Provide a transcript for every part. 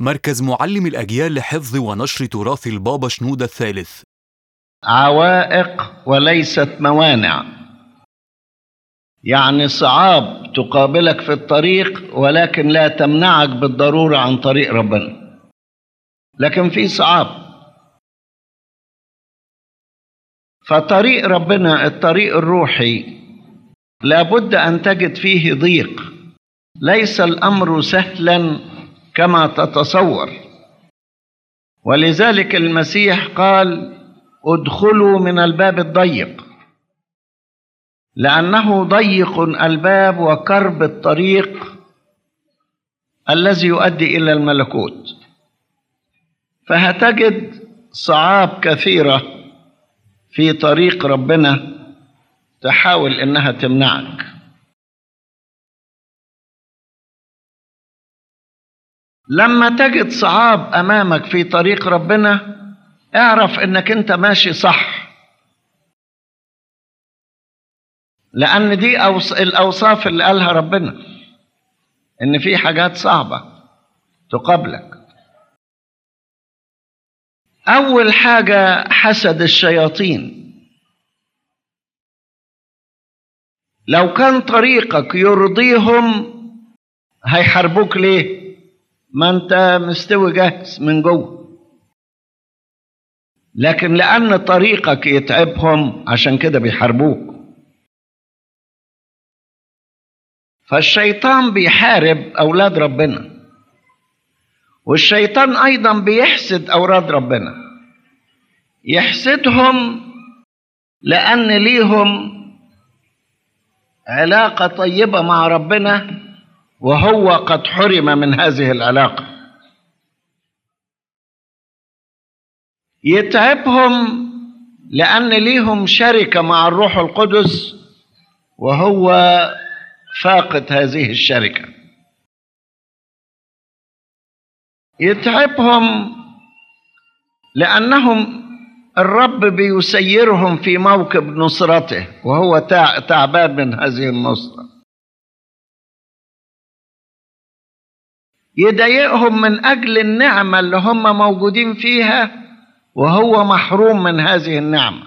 مركز معلم الأجيال لحفظ ونشر تراث البابا شنودة الثالث عوائق وليست موانع يعني صعاب تقابلك في الطريق ولكن لا تمنعك بالضرورة عن طريق ربنا لكن في صعاب فطريق ربنا الطريق الروحي لابد أن تجد فيه ضيق ليس الأمر سهلا كما تتصور ولذلك المسيح قال ادخلوا من الباب الضيق لأنه ضيق الباب وكرب الطريق الذي يؤدي إلى الملكوت فهتجد صعاب كثيرة في طريق ربنا تحاول إنها تمنعك لما تجد صعاب أمامك في طريق ربنا اعرف إنك أنت ماشي صح لأن دي أوص... الأوصاف اللي قالها ربنا إن في حاجات صعبة تقابلك أول حاجة حسد الشياطين لو كان طريقك يرضيهم هيحاربوك ليه؟ ما أنت مستوي جاهز من جوه لكن لأن طريقك يتعبهم عشان كده بيحاربوك فالشيطان بيحارب أولاد ربنا والشيطان أيضا بيحسد أولاد ربنا يحسدهم لأن ليهم علاقة طيبة مع ربنا وهو قد حرم من هذه العلاقة يتعبهم لأن ليهم شركة مع الروح القدس وهو فاقد هذه الشركة يتعبهم لأنهم الرب بيسيرهم في موكب نصرته وهو تعبان من هذه النصرة يضايقهم من أجل النعمة اللي هم موجودين فيها وهو محروم من هذه النعمة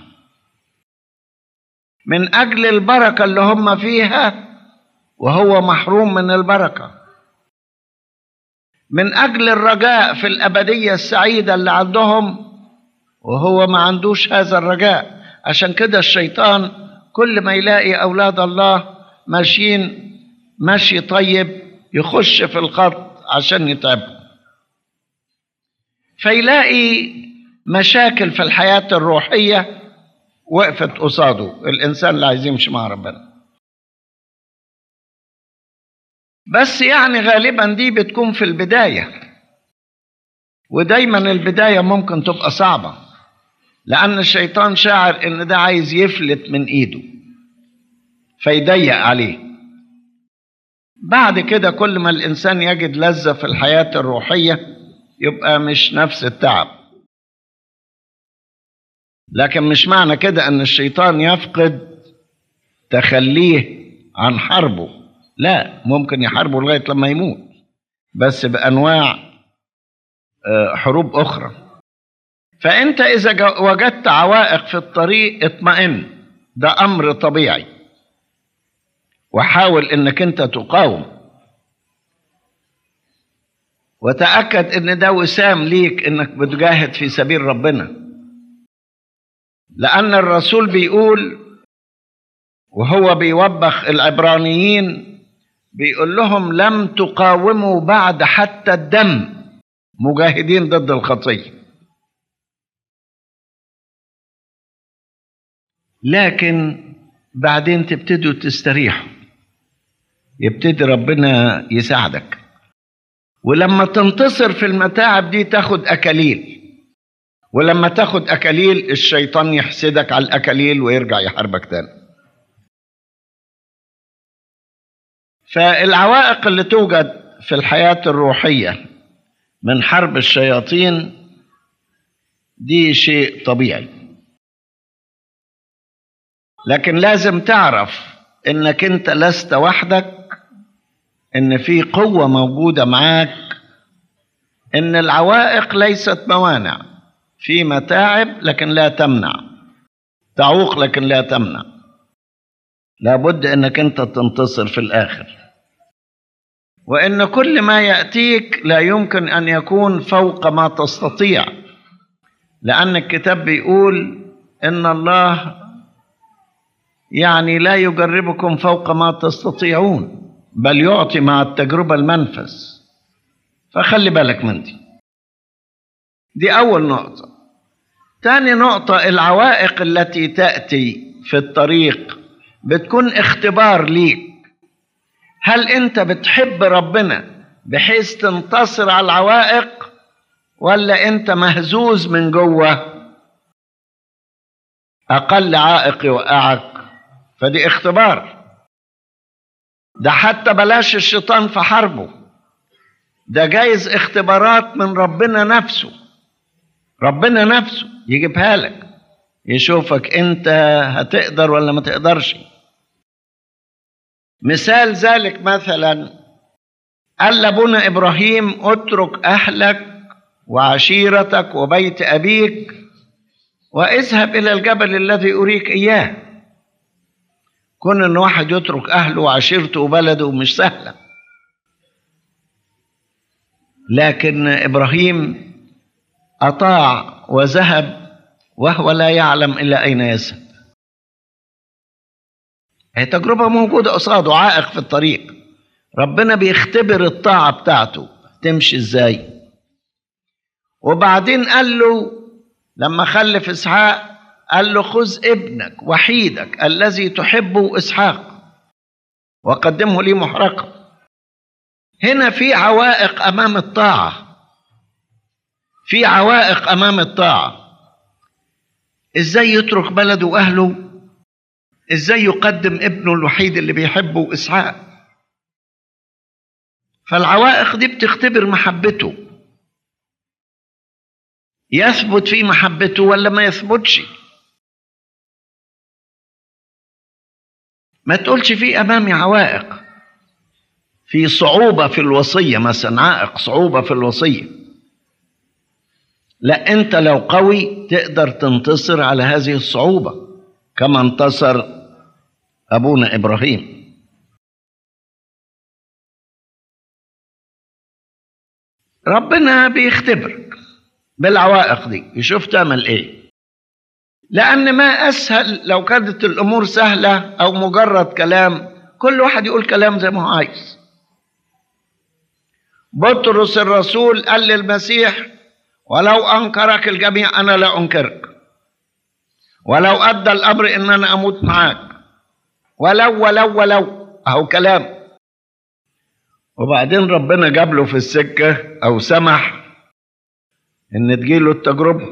من أجل البركة اللي هم فيها وهو محروم من البركة من أجل الرجاء في الأبدية السعيدة اللي عندهم وهو ما عندوش هذا الرجاء عشان كده الشيطان كل ما يلاقي أولاد الله ماشيين مشي طيب يخش في الخط عشان يتعبهم فيلاقي مشاكل في الحياة الروحية وقفت قصاده الإنسان اللي عايز يمشي مع ربنا بس يعني غالبا دي بتكون في البداية ودايما البداية ممكن تبقى صعبة لأن الشيطان شاعر إن ده عايز يفلت من إيده فيضيق عليه بعد كده كل ما الإنسان يجد لذة في الحياة الروحية يبقى مش نفس التعب لكن مش معنى كده أن الشيطان يفقد تخليه عن حربه لا ممكن يحاربه لغاية لما يموت بس بأنواع حروب أخرى فأنت إذا وجدت عوائق في الطريق اطمئن ده أمر طبيعي وحاول إنك أنت تقاوم وتأكد إن ده وسام ليك إنك بتجاهد في سبيل ربنا لأن الرسول بيقول وهو بيوبخ العبرانيين بيقول لهم لم تقاوموا بعد حتى الدم مجاهدين ضد الخطيه لكن بعدين تبتدوا تستريحوا يبتدي ربنا يساعدك ولما تنتصر في المتاعب دي تاخد أكاليل ولما تاخد أكاليل الشيطان يحسدك على الأكاليل ويرجع يحاربك تاني فالعوائق اللي توجد في الحياة الروحية من حرب الشياطين دي شيء طبيعي لكن لازم تعرف انك انت لست وحدك ان في قوة موجودة معاك ان العوائق ليست موانع في متاعب لكن لا تمنع تعوق لكن لا تمنع لابد انك انت تنتصر في الاخر وان كل ما ياتيك لا يمكن ان يكون فوق ما تستطيع لان الكتاب بيقول ان الله يعني لا يجربكم فوق ما تستطيعون بل يعطي مع التجربه المنفذ فخلي بالك من دي دي اول نقطه تاني نقطه العوائق التي تاتي في الطريق بتكون اختبار ليك هل انت بتحب ربنا بحيث تنتصر على العوائق ولا انت مهزوز من جوه اقل عائق يوقعك فدي اختبار ده حتى بلاش الشيطان في حربه ده جايز اختبارات من ربنا نفسه ربنا نفسه يجيبها لك يشوفك انت هتقدر ولا ما تقدرش مثال ذلك مثلا قال لابونا ابراهيم اترك اهلك وعشيرتك وبيت ابيك واذهب الى الجبل الذي اريك اياه كون ان واحد يترك اهله وعشيرته وبلده مش سهله لكن ابراهيم اطاع وذهب وهو لا يعلم الى اين يذهب هي تجربه موجوده قصاده عائق في الطريق ربنا بيختبر الطاعه بتاعته تمشي ازاي وبعدين قال له لما خلف اسحاق قال له خذ ابنك وحيدك الذي تحبه اسحاق وقدمه لي محرقه هنا في عوائق امام الطاعه في عوائق امام الطاعه ازاي يترك بلده واهله ازاي يقدم ابنه الوحيد اللي بيحبه اسحاق فالعوائق دي بتختبر محبته يثبت في محبته ولا ما يثبتش ما تقولش في امامي عوائق في صعوبة في الوصية مثلا عائق صعوبة في الوصية لا انت لو قوي تقدر تنتصر على هذه الصعوبة كما انتصر ابونا ابراهيم ربنا بيختبرك بالعوائق دي يشوف تعمل ايه لان ما اسهل لو كانت الامور سهله او مجرد كلام كل واحد يقول كلام زي ما هو عايز بطرس الرسول قال للمسيح ولو انكرك الجميع انا لا انكرك ولو ادى الامر ان انا اموت معاك ولو ولو ولو اهو كلام وبعدين ربنا جاب له في السكه او سمح ان تجيله التجربه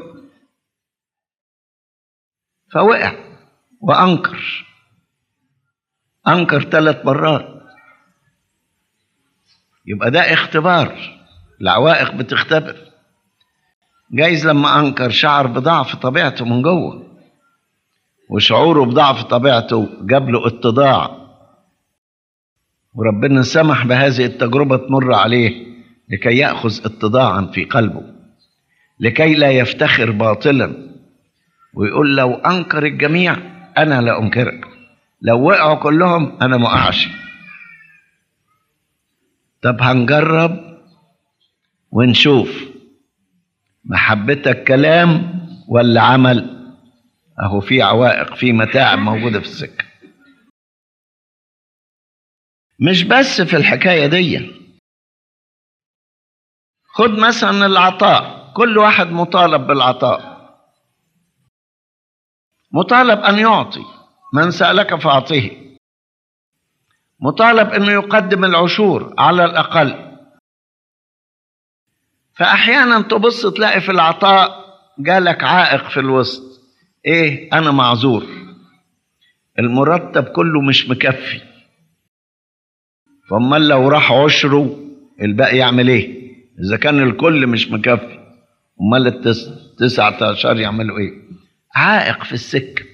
فوقع وانكر انكر ثلاث مرات يبقى ده اختبار العوائق بتختبر جايز لما انكر شعر بضعف طبيعته من جوه وشعوره بضعف طبيعته جاب له اتضاع وربنا سمح بهذه التجربه تمر عليه لكي ياخذ اتضاعا في قلبه لكي لا يفتخر باطلا ويقول لو انكر الجميع انا لا انكرك لو وقعوا كلهم انا ما اقعش طب هنجرب ونشوف محبتك كلام ولا عمل اهو في عوائق في متاعب موجوده في السكه مش بس في الحكايه دي خد مثلا العطاء كل واحد مطالب بالعطاء مطالب ان يعطي من سالك فاعطه مطالب انه يقدم العشور على الاقل فاحيانا تبص تلاقي في العطاء جالك عائق في الوسط ايه انا معذور المرتب كله مش مكفي فامال لو راح عشره الباقي يعمل ايه اذا كان الكل مش مكفي امال التسعة عشر يعملوا ايه عائق في السكه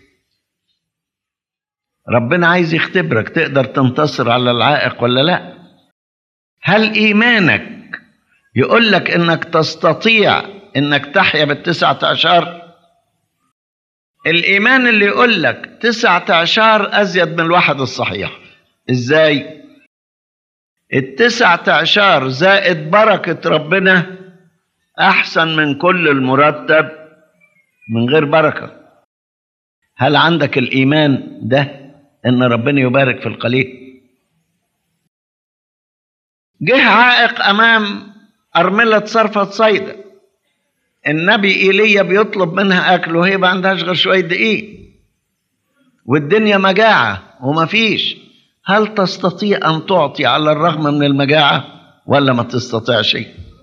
ربنا عايز يختبرك تقدر تنتصر على العائق ولا لا هل ايمانك يقول لك انك تستطيع انك تحيا بالتسعة عشر الايمان اللي يقول لك تسعة عشر ازيد من الواحد الصحيح ازاي التسعة عشر زائد بركة ربنا احسن من كل المرتب من غير بركة هل عندك الايمان ده ان ربنا يبارك في القليل جه عائق امام ارمله صرفه صيدا النبي ايليا بيطلب منها اكل وهي ما عندهاش غير شويه دقيق والدنيا مجاعه وما فيش هل تستطيع ان تعطي على الرغم من المجاعه ولا ما تستطيعش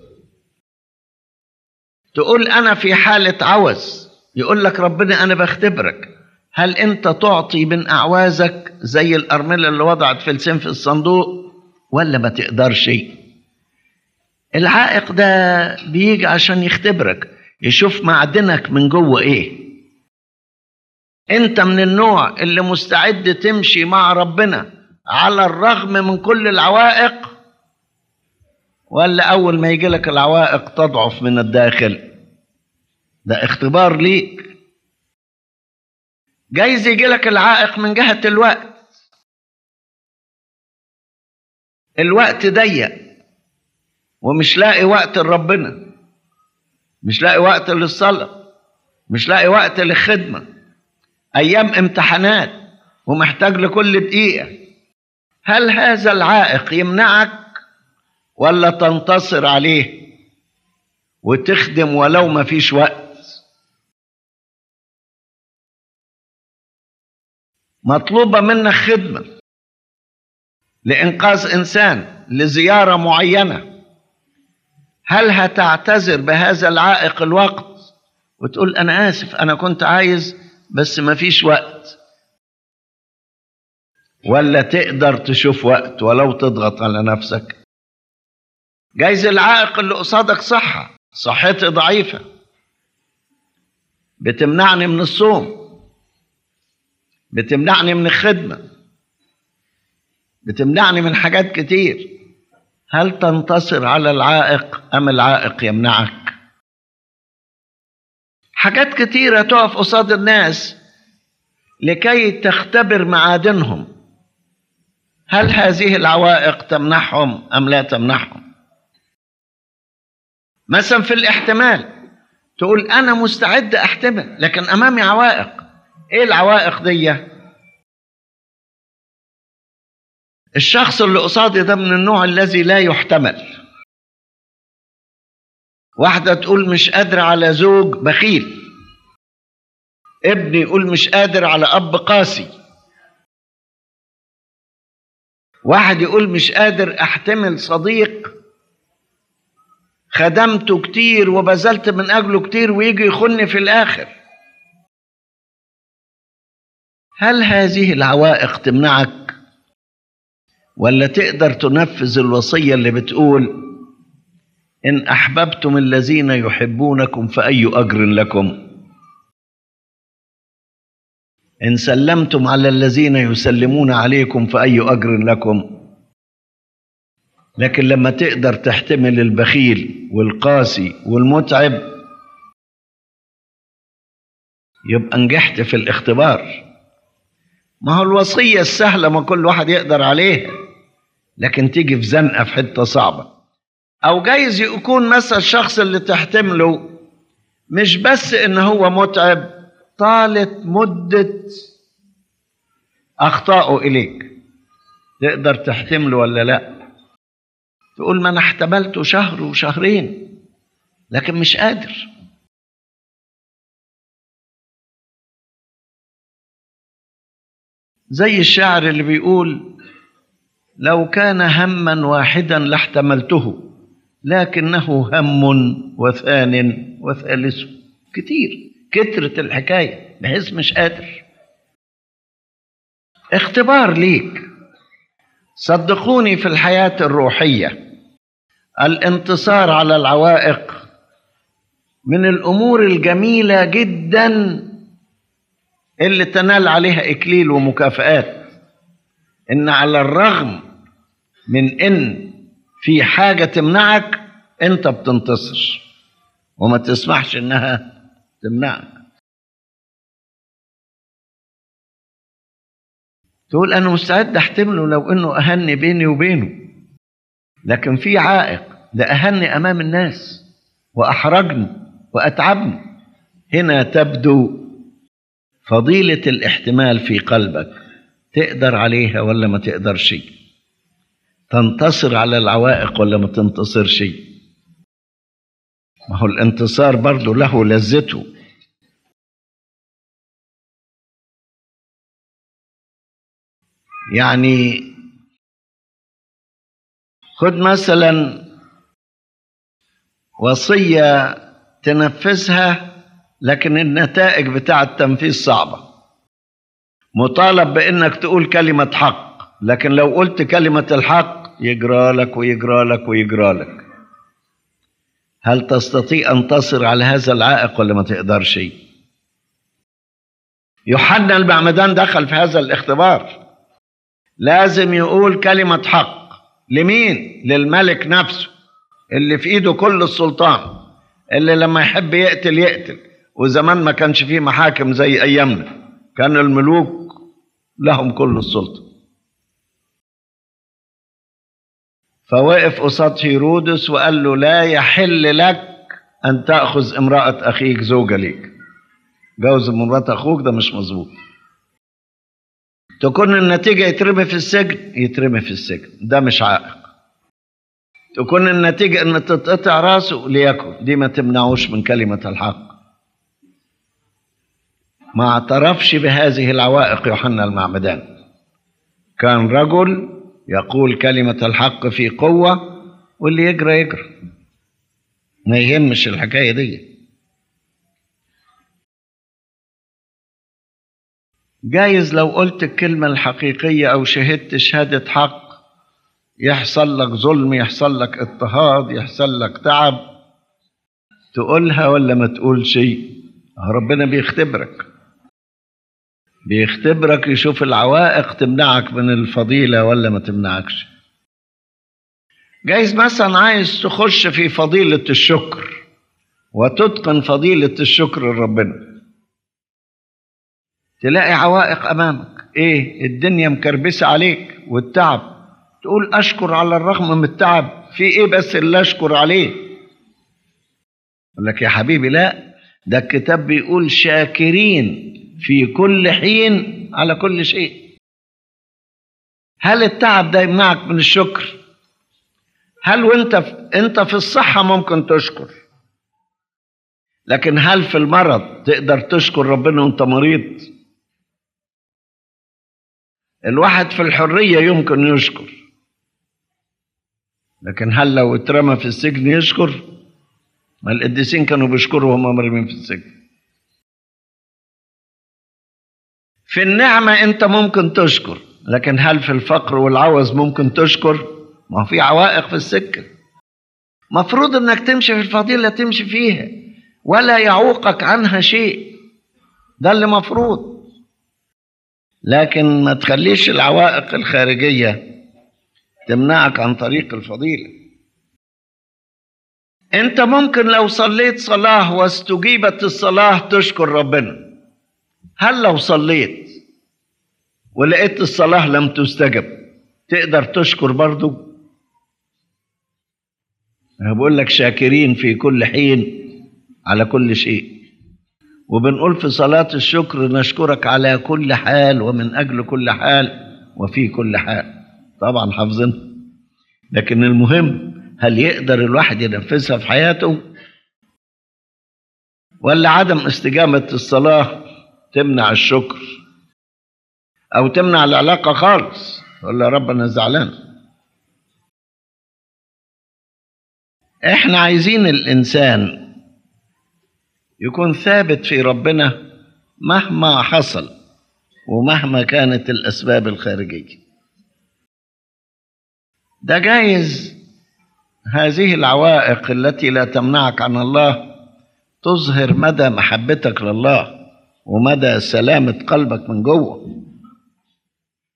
تقول انا في حاله عوز يقول لك ربنا انا بختبرك هل انت تعطي من اعوازك زي الارمله اللي وضعت فلسين في الصندوق ولا ما تقدرش العائق ده بيجي عشان يختبرك يشوف معدنك من جوه ايه انت من النوع اللي مستعد تمشي مع ربنا على الرغم من كل العوائق ولا اول ما يجي لك العوائق تضعف من الداخل ده اختبار ليك جايز يجي لك العائق من جهة الوقت الوقت ضيق ومش لاقي وقت لربنا مش لاقي وقت للصلاة مش لاقي وقت للخدمة أيام امتحانات ومحتاج لكل دقيقة هل هذا العائق يمنعك ولا تنتصر عليه وتخدم ولو ما فيش وقت مطلوبة منك خدمة لإنقاذ إنسان لزيارة معينة هل هتعتذر بهذا العائق الوقت وتقول أنا آسف أنا كنت عايز بس ما فيش وقت ولا تقدر تشوف وقت ولو تضغط على نفسك جايز العائق اللي قصادك صحة صحتي ضعيفة بتمنعني من الصوم بتمنعني من الخدمة بتمنعني من حاجات كتير هل تنتصر على العائق أم العائق يمنعك حاجات كتيرة تقف قصاد الناس لكي تختبر معادنهم هل هذه العوائق تمنحهم أم لا تمنحهم مثلا في الاحتمال تقول أنا مستعد أحتمل لكن أمامي عوائق إيه العوائق دي الشخص اللي قصادي ده من النوع الذي لا يحتمل واحدة تقول مش قادرة على زوج بخيل ابن يقول مش قادر على أب قاسي واحد يقول مش قادر أحتمل صديق خدمته كتير وبذلت من أجله كتير ويجي يخني في الآخر هل هذه العوائق تمنعك ولا تقدر تنفذ الوصية اللي بتقول إن أحببتم الذين يحبونكم فأي أجر لكم إن سلمتم على الذين يسلمون عليكم فأي أجر لكم لكن لما تقدر تحتمل البخيل والقاسي والمتعب يبقى نجحت في الاختبار ما هو الوصية السهلة ما كل واحد يقدر عليها لكن تيجي في زنقة في حتة صعبة أو جايز يكون مثلا الشخص اللي تحتمله مش بس إن هو متعب طالت مدة أخطائه إليك تقدر تحتمله ولا لا تقول ما أنا احتملته شهر وشهرين لكن مش قادر زي الشاعر اللي بيقول لو كان هما واحدا لاحتملته لكنه هم وثان وثالث كتير كترة الحكاية بحيث مش قادر اختبار ليك صدقوني في الحياة الروحية الانتصار على العوائق من الأمور الجميلة جدا اللي تنال عليها إكليل ومكافآت إن على الرغم من إن في حاجة تمنعك انت بتنتصر وما تسمحش انها تمنعك تقول انا مستعد احتمله لو انه اهني بيني وبينه لكن في عائق ده اهني امام الناس واحرجني واتعبني هنا تبدو فضيله الاحتمال في قلبك تقدر عليها ولا ما تقدرش تنتصر على العوائق ولا ما تنتصرش ما هو الانتصار برضه له لذته يعني خد مثلا وصية تنفذها لكن النتائج بتاع التنفيذ صعبة مطالب بأنك تقول كلمة حق لكن لو قلت كلمة الحق يجرى لك ويجرى لك ويجرى لك هل تستطيع أن تصر على هذا العائق ولا ما تقدرش يوحنا المعمدان دخل في هذا الاختبار لازم يقول كلمة حق لمين للملك نفسه اللي في ايده كل السلطان اللي لما يحب يقتل يقتل وزمان ما كانش فيه محاكم زي ايامنا كان الملوك لهم كل السلطه فوقف قصاد هيرودس وقال له لا يحل لك ان تاخذ امراه اخيك زوجه ليك جوز مرات اخوك ده مش مظبوط تكون النتيجه يترمي في السجن يترمي في السجن ده مش عائق تكون النتيجه ان تتقطع راسه ليكن دي ما تمنعوش من كلمه الحق ما اعترفش بهذه العوائق يوحنا المعمدان كان رجل يقول كلمة الحق في قوة واللي يجرى يجرى ما يهمش الحكاية دي جايز لو قلت الكلمة الحقيقية أو شهدت شهادة حق يحصل لك ظلم يحصل لك اضطهاد يحصل لك تعب تقولها ولا ما تقول شيء ربنا بيختبرك بيختبرك يشوف العوائق تمنعك من الفضيلة ولا ما تمنعكش جايز مثلا عايز تخش في فضيلة الشكر وتتقن فضيلة الشكر لربنا تلاقي عوائق أمامك إيه الدنيا مكربسة عليك والتعب تقول أشكر على الرغم من التعب في إيه بس اللي أشكر عليه يقول لك يا حبيبي لا ده الكتاب بيقول شاكرين في كل حين على كل شيء هل التعب ده يمنعك من الشكر هل وانت في انت في الصحة ممكن تشكر لكن هل في المرض تقدر تشكر ربنا وانت مريض الواحد في الحرية يمكن يشكر لكن هل لو اترمى في السجن يشكر ما القديسين كانوا بيشكروا وهم مرمين في السجن في النعمة أنت ممكن تشكر لكن هل في الفقر والعوز ممكن تشكر؟ ما في عوائق في السكة مفروض أنك تمشي في الفضيلة تمشي فيها ولا يعوقك عنها شيء ده اللي مفروض لكن ما تخليش العوائق الخارجية تمنعك عن طريق الفضيلة انت ممكن لو صليت صلاة واستجيبت الصلاة تشكر ربنا هل لو صليت ولقيت الصلاة لم تستجب تقدر تشكر برضو أنا بقول لك شاكرين في كل حين على كل شيء وبنقول في صلاة الشكر نشكرك على كل حال ومن أجل كل حال وفي كل حال طبعا حافظين لكن المهم هل يقدر الواحد ينفذها في حياته ولا عدم استجابة الصلاة تمنع الشكر او تمنع العلاقه خالص ولا ربنا زعلان احنا عايزين الانسان يكون ثابت في ربنا مهما حصل ومهما كانت الاسباب الخارجيه ده جايز هذه العوائق التي لا تمنعك عن الله تظهر مدى محبتك لله ومدى سلامة قلبك من جوه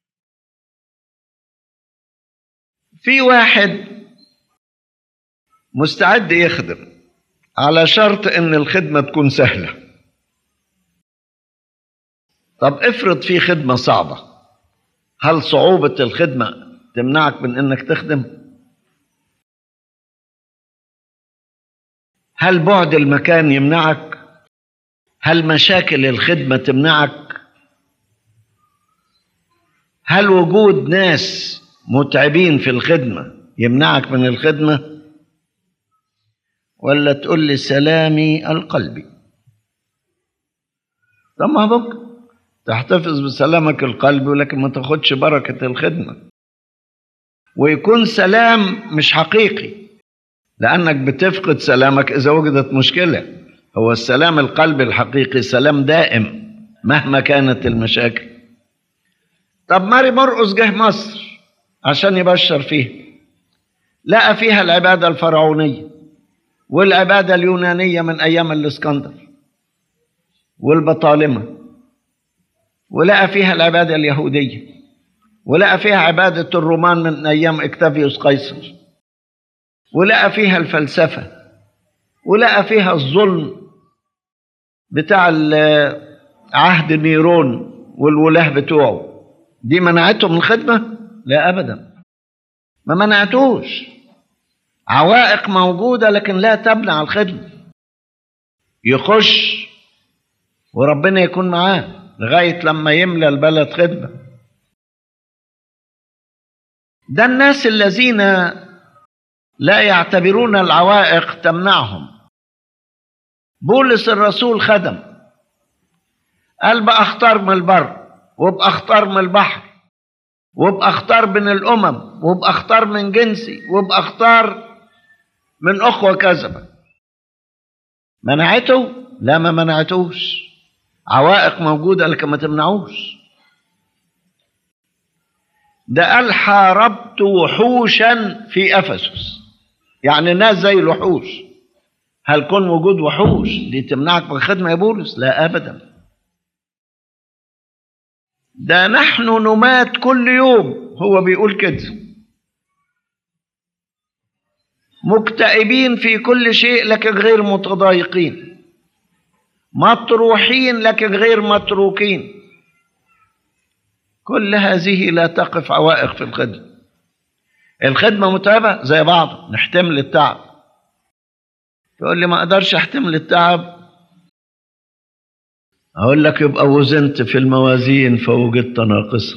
في واحد مستعد يخدم على شرط ان الخدمة تكون سهلة طب افرض في خدمة صعبة هل صعوبة الخدمة تمنعك من انك تخدم هل بعد المكان يمنعك هل مشاكل الخدمة تمنعك هل وجود ناس متعبين في الخدمة يمنعك من الخدمة ولا تقول لي سلامي القلبي طب ما ممكن تحتفظ بسلامك القلبي ولكن ما تاخدش بركة الخدمة ويكون سلام مش حقيقي لأنك بتفقد سلامك إذا وجدت مشكلة هو السلام القلبي الحقيقي سلام دائم مهما كانت المشاكل طب ماري مرقس جه مصر عشان يبشر فيها لقى فيها العبادة الفرعونية والعبادة اليونانية من أيام الإسكندر والبطالمة ولقى فيها العبادة اليهودية ولقى فيها عبادة الرومان من أيام إكتافيوس قيصر ولقى فيها الفلسفة ولقى فيها الظلم بتاع عهد نيرون والولاة بتوعه دي منعته من الخدمة؟ لا أبدا ما منعتوش عوائق موجودة لكن لا تمنع الخدمة يخش وربنا يكون معاه لغاية لما يملى البلد خدمة ده الناس الذين لا يعتبرون العوائق تمنعهم بولس الرسول خدم قال بأختار من البر وبأختار من البحر وبأختار من الأمم وبأختار من جنسي وبأختار من أخوة كذبة منعته؟ لا ما منعتوش عوائق موجودة لكن ما تمنعوش ده قال حاربت وحوشا في أفسس يعني ناس زي الوحوش هل كون وجود وحوش دي تمنعك من الخدمة يا بولس لا أبدا ده نحن نمات كل يوم هو بيقول كده مكتئبين في كل شيء لكن غير متضايقين مطروحين لكن غير متروكين كل هذه لا تقف عوائق في الخدمة الخدمة متعبة زي بعض نحتمل التعب تقول لي ما اقدرش احتمل التعب اقول لك يبقى وزنت في الموازين فوجدت ناقصا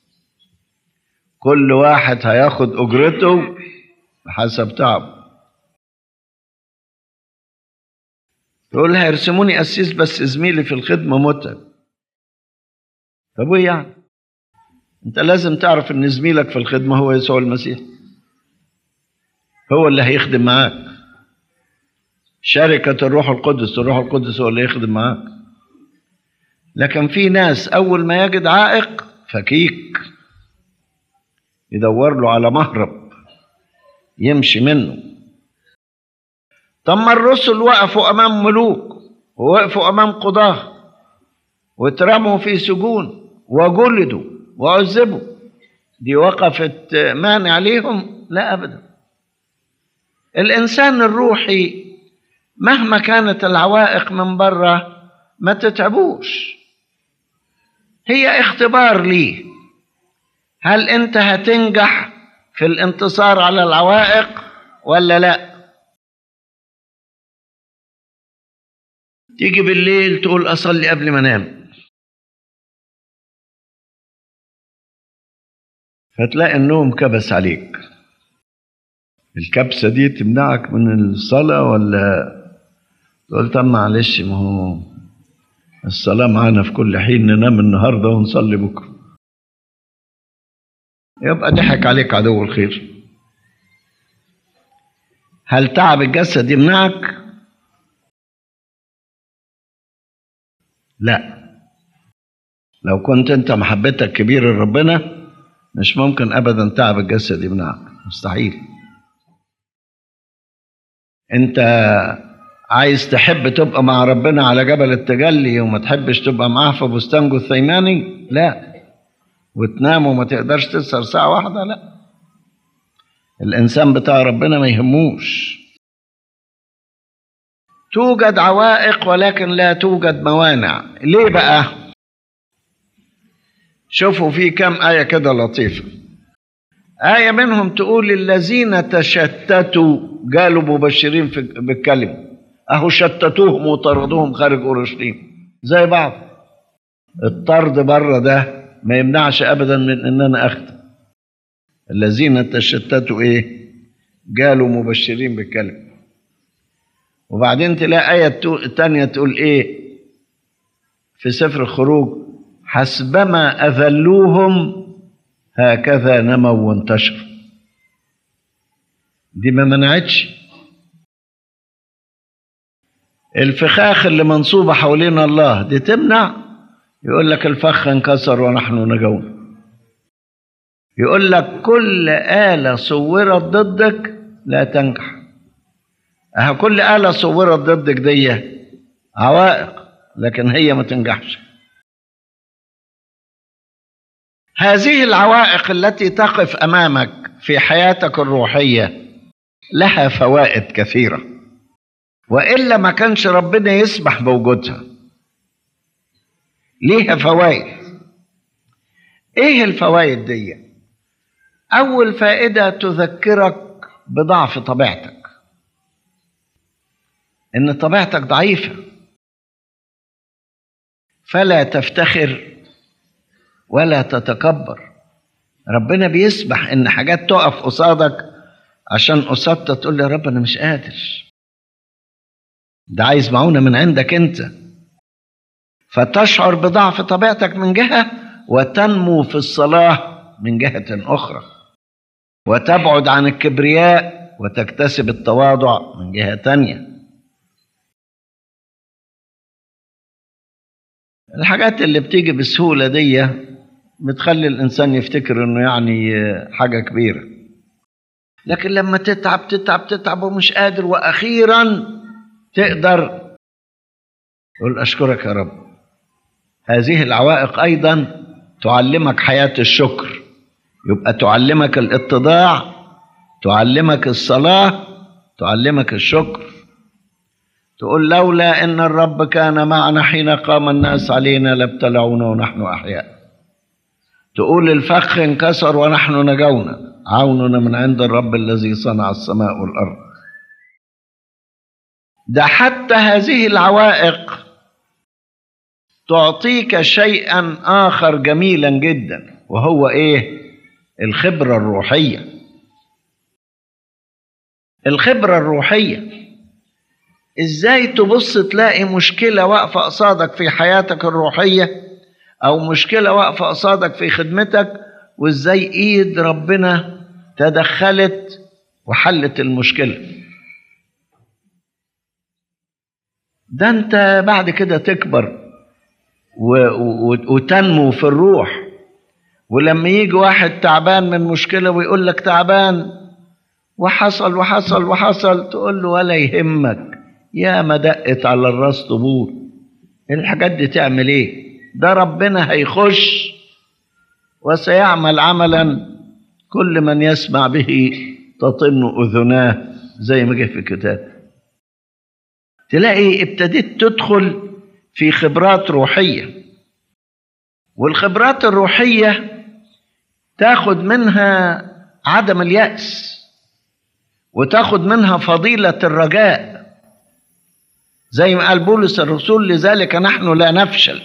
كل واحد هياخد اجرته بحسب تعبه تقول هيرسموني قسيس بس زميلي في الخدمه متعب طب وايه يعني انت لازم تعرف ان زميلك في الخدمه هو يسوع المسيح هو اللي هيخدم معاك شركة الروح القدس الروح القدس هو اللي يخدم معاك لكن في ناس أول ما يجد عائق فكيك يدور له على مهرب يمشي منه طب ما الرسل وقفوا أمام ملوك ووقفوا أمام قضاة واترموا في سجون وجلدوا وعذبوا دي وقفت مانع عليهم لا أبدا الإنسان الروحي مهما كانت العوائق من بره ما تتعبوش هي اختبار ليه هل انت هتنجح في الانتصار على العوائق ولا لا تيجي بالليل تقول اصلي قبل ما انام فتلاقي النوم كبس عليك الكبسه دي تمنعك من الصلاه ولا تقول طب معلش ما هو الصلاة معانا في كل حين ننام النهاردة ونصلي بكرة يبقى ضحك عليك عدو الخير هل تعب الجسد يمنعك؟ لا لو كنت انت محبتك كبير لربنا مش ممكن ابدا تعب الجسد يمنعك مستحيل انت عايز تحب تبقى مع ربنا على جبل التجلي وما تحبش تبقى معاه في بستان جثيماني لا وتنام وما تقدرش تسهر ساعة واحدة لا الإنسان بتاع ربنا ما يهموش توجد عوائق ولكن لا توجد موانع ليه بقى شوفوا في كم آية كده لطيفة آية منهم تقول الذين تشتتوا قالوا مبشرين في بالكلمة أهو شتتوهم وطردوهم خارج أورشليم زي بعض الطرد بره ده ما يمنعش أبدا من إن أنا أخدم الذين تشتتوا إيه قالوا مبشرين بالكلمة وبعدين تلاقي آية تانية تقول إيه في سفر الخروج حسبما أذلوهم هكذا نموا وانتشروا دي ما منعتش الفخاخ اللي منصوبة حوالين الله دي تمنع يقول لك الفخ انكسر ونحن نجون يقول لك كل آلة صورت ضدك لا تنجح أه كل آلة صورت ضدك دي عوائق لكن هي ما تنجحش هذه العوائق التي تقف امامك في حياتك الروحيه لها فوائد كثيره والا ما كانش ربنا يسمح بوجودها ليها فوائد ايه الفوائد دي اول فائده تذكرك بضعف طبيعتك ان طبيعتك ضعيفه فلا تفتخر ولا تتكبر ربنا بيسمح ان حاجات تقف قصادك عشان قصادها تقول يا رب انا مش قادر ده عايز معونه من عندك انت فتشعر بضعف طبيعتك من جهه وتنمو في الصلاه من جهه اخرى وتبعد عن الكبرياء وتكتسب التواضع من جهه تانيه الحاجات اللي بتيجي بسهوله دي بتخلي الانسان يفتكر انه يعني حاجه كبيره لكن لما تتعب تتعب تتعب ومش قادر واخيرا تقدر تقول اشكرك يا رب هذه العوائق ايضا تعلمك حياه الشكر يبقى تعلمك الاتضاع تعلمك الصلاه تعلمك الشكر تقول لولا ان الرب كان معنا حين قام الناس علينا لابتلعونا ونحن احياء تقول الفخ انكسر ونحن نجونا عوننا من عند الرب الذي صنع السماء والارض ده حتى هذه العوائق تعطيك شيئا اخر جميلا جدا وهو ايه الخبره الروحيه الخبره الروحيه ازاي تبص تلاقي مشكله واقفه قصادك في حياتك الروحيه او مشكله واقفه قصادك في خدمتك وازاي ايد ربنا تدخلت وحلت المشكله ده انت بعد كده تكبر و... و... وتنمو في الروح ولما يجي واحد تعبان من مشكله ويقول لك تعبان وحصل وحصل وحصل تقول له ولا يهمك يا ما دقت على الراس طبول الحاجات دي تعمل ايه ده ربنا هيخش وسيعمل عملا كل من يسمع به تطن اذناه زي ما جه في الكتاب تلاقي ابتديت تدخل في خبرات روحيه والخبرات الروحيه تاخد منها عدم الياس وتاخد منها فضيله الرجاء زي ما قال بولس الرسول لذلك نحن لا نفشل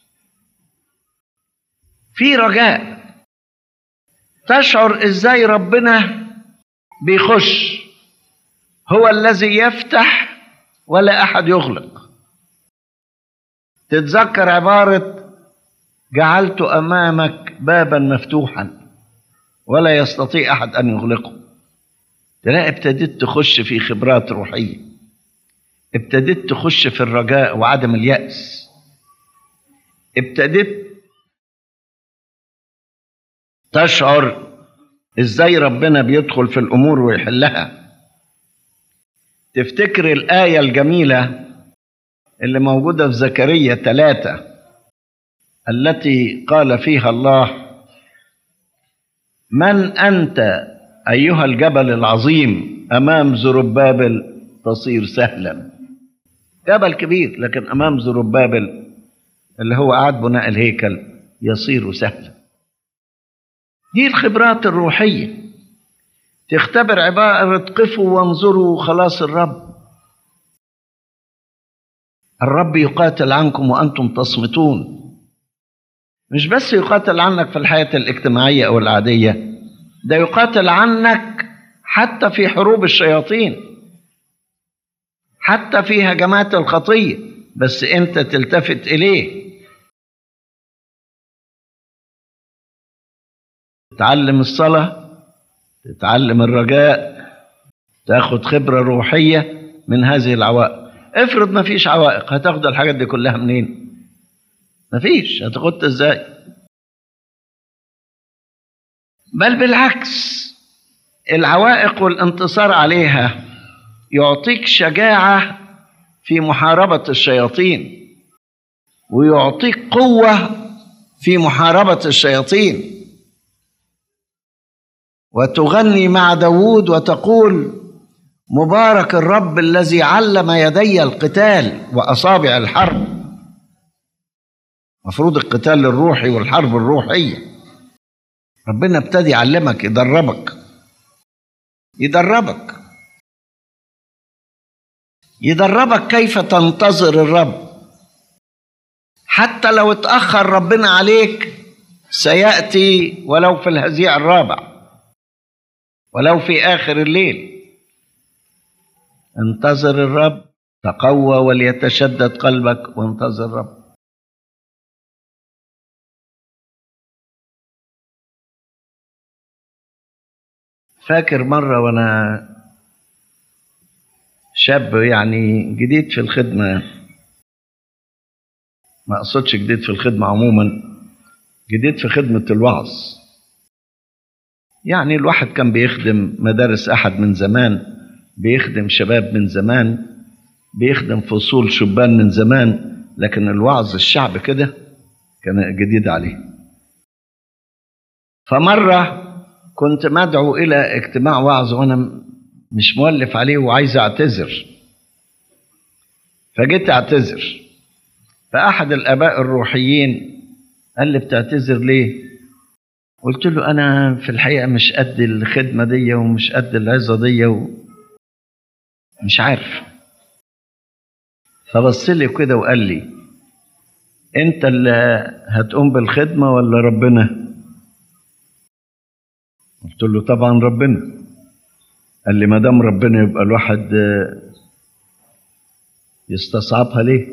في رجاء تشعر ازاي ربنا بيخش هو الذي يفتح ولا احد يغلق تتذكر عباره جعلت امامك بابا مفتوحا ولا يستطيع احد ان يغلقه تلاقي ابتديت تخش في خبرات روحيه ابتديت تخش في الرجاء وعدم اليأس ابتديت تشعر ازاي ربنا بيدخل في الامور ويحلها تفتكر الآية الجميلة اللي موجودة في زكريا ثلاثة التي قال فيها الله من أنت أيها الجبل العظيم أمام زربابل تصير سهلا جبل كبير لكن امام زربابل اللي هو قعد بناء الهيكل يصير سهلا دي الخبرات الروحيه تختبر عباره قفوا وانظروا خلاص الرب الرب يقاتل عنكم وانتم تصمتون مش بس يقاتل عنك في الحياه الاجتماعيه او العاديه ده يقاتل عنك حتى في حروب الشياطين حتى في هجمات الخطيه بس انت تلتفت اليه تتعلم الصلاه تتعلم الرجاء تاخد خبره روحيه من هذه العوائق افرض ما فيش عوائق هتاخد الحاجات دي كلها منين ما فيش هتاخدها ازاي بل بالعكس العوائق والانتصار عليها يعطيك شجاعه في محاربه الشياطين ويعطيك قوه في محاربه الشياطين وتغني مع داود وتقول مبارك الرب الذي علم يدي القتال وأصابع الحرب مفروض القتال الروحي والحرب الروحية ربنا ابتدي يعلمك يدربك يدربك يدربك كيف تنتظر الرب حتى لو اتأخر ربنا عليك سيأتي ولو في الهزيع الرابع ولو في آخر الليل انتظر الرب تقوى وليتشدد قلبك وانتظر الرب فاكر مرة وأنا شاب يعني جديد في الخدمة ما أقصدش جديد في الخدمة عموما جديد في خدمة الوعظ يعني الواحد كان بيخدم مدارس أحد من زمان بيخدم شباب من زمان بيخدم فصول شبان من زمان لكن الوعظ الشعب كده كان جديد عليه فمرة كنت مدعو إلى اجتماع وعظ وأنا مش مولف عليه وعايز أعتذر فجيت أعتذر فأحد الآباء الروحيين قال لي بتعتذر ليه؟ قلت له أنا في الحقيقة مش قد الخدمة دي ومش قد العظة دي مش عارف فبص لي كده وقال لي انت اللي هتقوم بالخدمه ولا ربنا قلت له طبعا ربنا قال لي ما دام ربنا يبقى الواحد يستصعبها ليه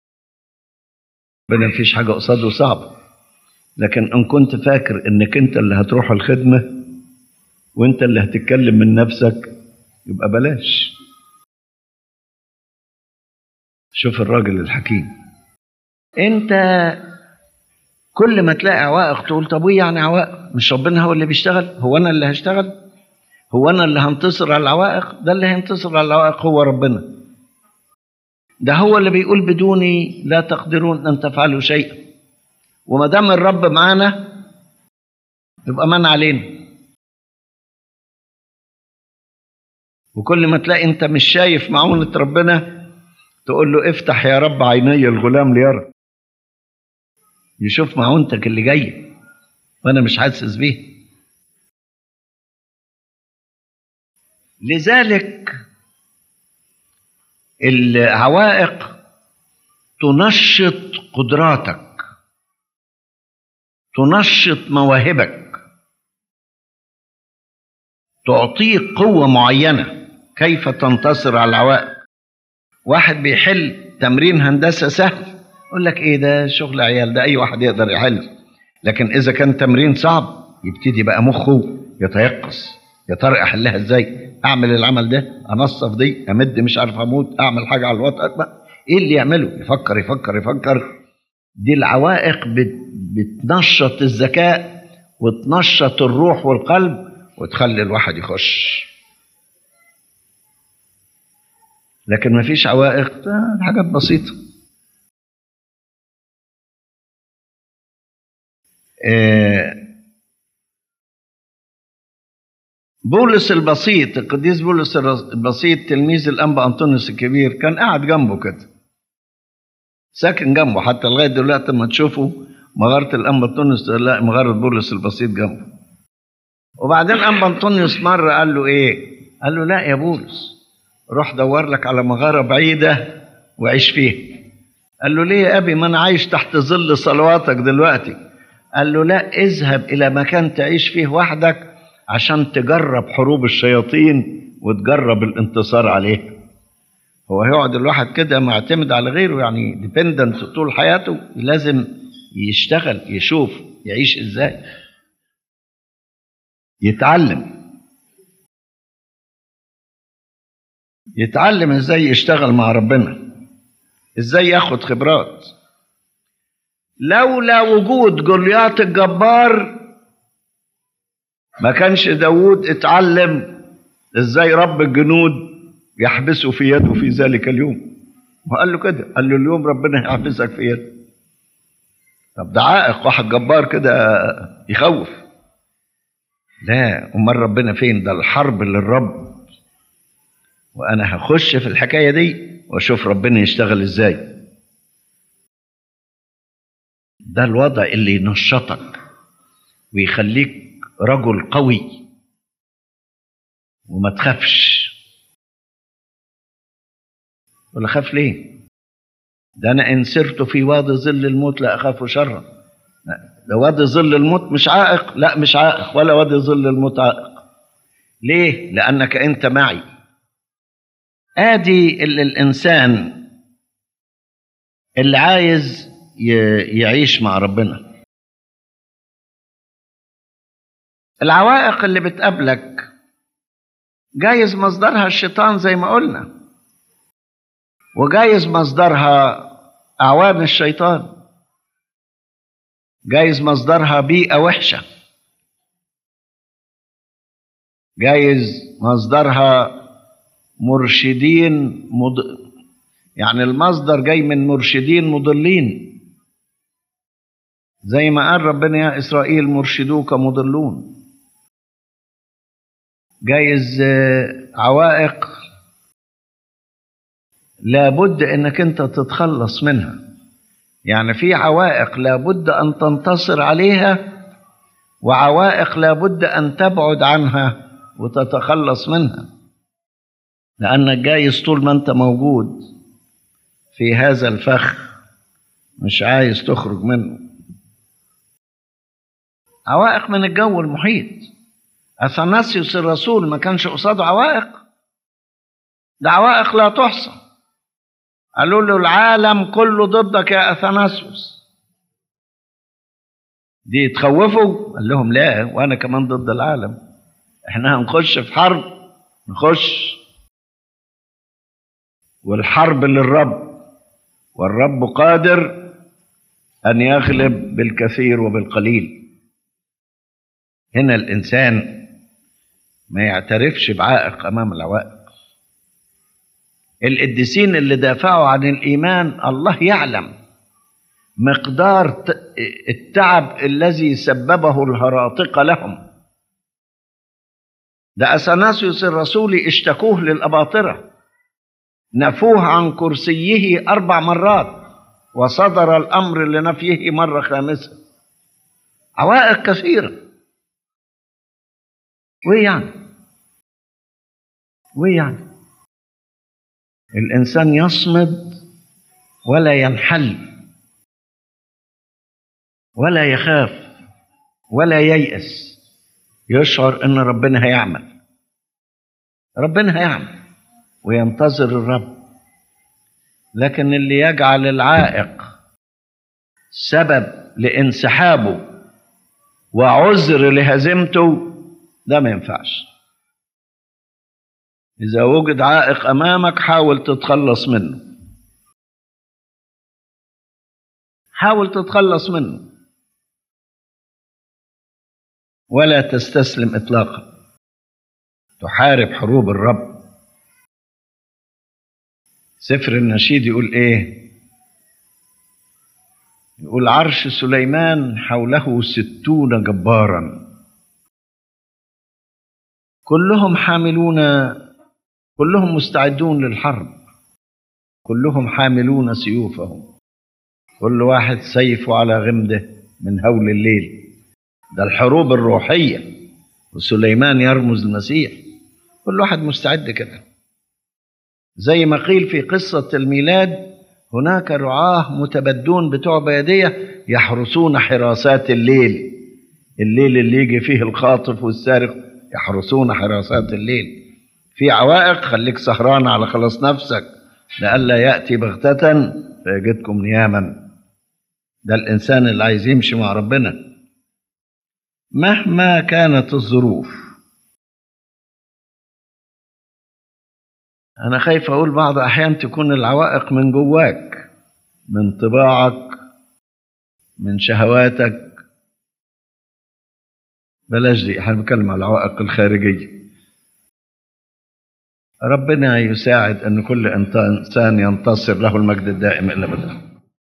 ربنا مفيش حاجه قصاده صعبه لكن ان كنت فاكر انك انت اللي هتروح الخدمه وانت اللي هتتكلم من نفسك يبقى بلاش شوف الراجل الحكيم انت كل ما تلاقي عوائق تقول طب وايه يعني عوائق مش ربنا هو اللي بيشتغل هو انا اللي هشتغل هو انا اللي هنتصر على العوائق ده اللي هينتصر على العوائق هو ربنا ده هو اللي بيقول بدوني لا تقدرون ان تفعلوا شيئا وما دام الرب معانا يبقى من علينا وكل ما تلاقي انت مش شايف معونة ربنا تقول له افتح يا رب عيني الغلام ليرى يشوف معونتك اللي جايه وانا مش حاسس بيها لذلك العوائق تنشط قدراتك تنشط مواهبك تعطيك قوه معينه كيف تنتصر على العوائق واحد بيحل تمرين هندسة سهل يقول لك ايه ده شغل عيال ده اي واحد يقدر يحل لكن اذا كان تمرين صعب يبتدي بقى مخه يتيقظ يا ترى احلها ازاي اعمل العمل ده انصف دي امد مش عارف اموت اعمل حاجه على الوطء بقى ايه اللي يعمله يفكر يفكر يفكر دي العوائق بت بتنشط الذكاء وتنشط الروح والقلب وتخلي الواحد يخش لكن ما فيش عوائق حاجات بسيطة بولس البسيط القديس بولس البسيط تلميذ الأنبا أنطونيوس الكبير كان قاعد جنبه كده ساكن جنبه حتى لغايه دلوقتي لما تشوفوا مغاره الانبا انطونيوس تلاقي مغاره بولس البسيط جنبه وبعدين انبا انطونيوس مره قال له ايه قال له لا يا بولس روح دور لك على مغاره بعيده وعيش فيها قال له ليه يا ابي ما انا عايش تحت ظل صلواتك دلوقتي قال له لا اذهب الى مكان تعيش فيه وحدك عشان تجرب حروب الشياطين وتجرب الانتصار عليها هو هيقعد الواحد كده معتمد على غيره يعني ديبندنت طول حياته لازم يشتغل يشوف يعيش ازاي يتعلم يتعلم ازاي يشتغل مع ربنا ازاي ياخد خبرات لولا وجود جولياط الجبار ما كانش داوود اتعلم ازاي رب الجنود يحبسه في يده في ذلك اليوم وقال له كده قال له اليوم ربنا هيحبسك في يده طب ده عائق واحد جبار كده يخوف لا امال ربنا فين ده الحرب للرب وانا هخش في الحكايه دي واشوف ربنا يشتغل ازاي ده الوضع اللي ينشطك ويخليك رجل قوي وما تخافش ولا خاف ليه ده انا ان سرت في وادي ظل الموت لا اخاف شرا ده وادي ظل الموت مش عائق لا مش عائق ولا وادي ظل الموت عائق ليه لانك انت معي ادي اللي الانسان اللي عايز يعيش مع ربنا العوائق اللي بتقابلك جايز مصدرها الشيطان زي ما قلنا وجايز مصدرها أعوان الشيطان جايز مصدرها بيئة وحشة جايز مصدرها مرشدين مض... يعني المصدر جاي من مرشدين مضلين زي ما قال ربنا يا إسرائيل مرشدوك مضلون جايز عوائق لابد انك انت تتخلص منها يعني في عوائق لابد ان تنتصر عليها وعوائق لابد ان تبعد عنها وتتخلص منها لانك جايز طول ما انت موجود في هذا الفخ مش عايز تخرج منه عوائق من الجو المحيط اثناسيوس الرسول ما كانش قصاده عوائق ده عوائق لا تحصى قالوا له العالم كله ضدك يا اثناسيوس دي تخوفوا قال لهم لا وانا كمان ضد العالم احنا هنخش في حرب نخش والحرب للرب والرب قادر ان يغلب بالكثير وبالقليل هنا الانسان ما يعترفش بعائق امام العوائق القديسين اللي دافعوا عن الايمان الله يعلم مقدار التعب الذي سببه الهراطقه لهم ده اثناسيوس الرسولي اشتكوه للاباطره نفوه عن كرسيه اربع مرات وصدر الامر لنفيه مره خامسه عوائق كثيره وايه يعني وايه يعني الانسان يصمد ولا ينحل ولا يخاف ولا ييأس يشعر ان ربنا هيعمل ربنا هيعمل وينتظر الرب لكن اللي يجعل العائق سبب لانسحابه وعذر لهزيمته ده ما ينفعش إذا وجد عائق أمامك حاول تتخلص منه حاول تتخلص منه ولا تستسلم إطلاقا تحارب حروب الرب سفر النشيد يقول إيه يقول عرش سليمان حوله ستون جبارا كلهم حاملون كلهم مستعدون للحرب كلهم حاملون سيوفهم كل واحد سيفه على غمده من هول الليل ده الحروب الروحية وسليمان يرمز المسيح كل واحد مستعد كده زي ما قيل في قصة الميلاد هناك رعاة متبدون بتوع بيدية يحرسون حراسات الليل الليل اللي يجي فيه الخاطف والسارق يحرسون حراسات الليل في عوائق خليك سهران على خلاص نفسك لئلا يأتي بغتة فيجدكم نياما ده الإنسان اللي عايز يمشي مع ربنا مهما كانت الظروف أنا خايف أقول بعض أحيان تكون العوائق من جواك من طباعك من شهواتك بلاش دي احنا بنتكلم على العوائق الخارجية ربنا يساعد أن كل إنسان ينتصر له المجد الدائم إلا بالله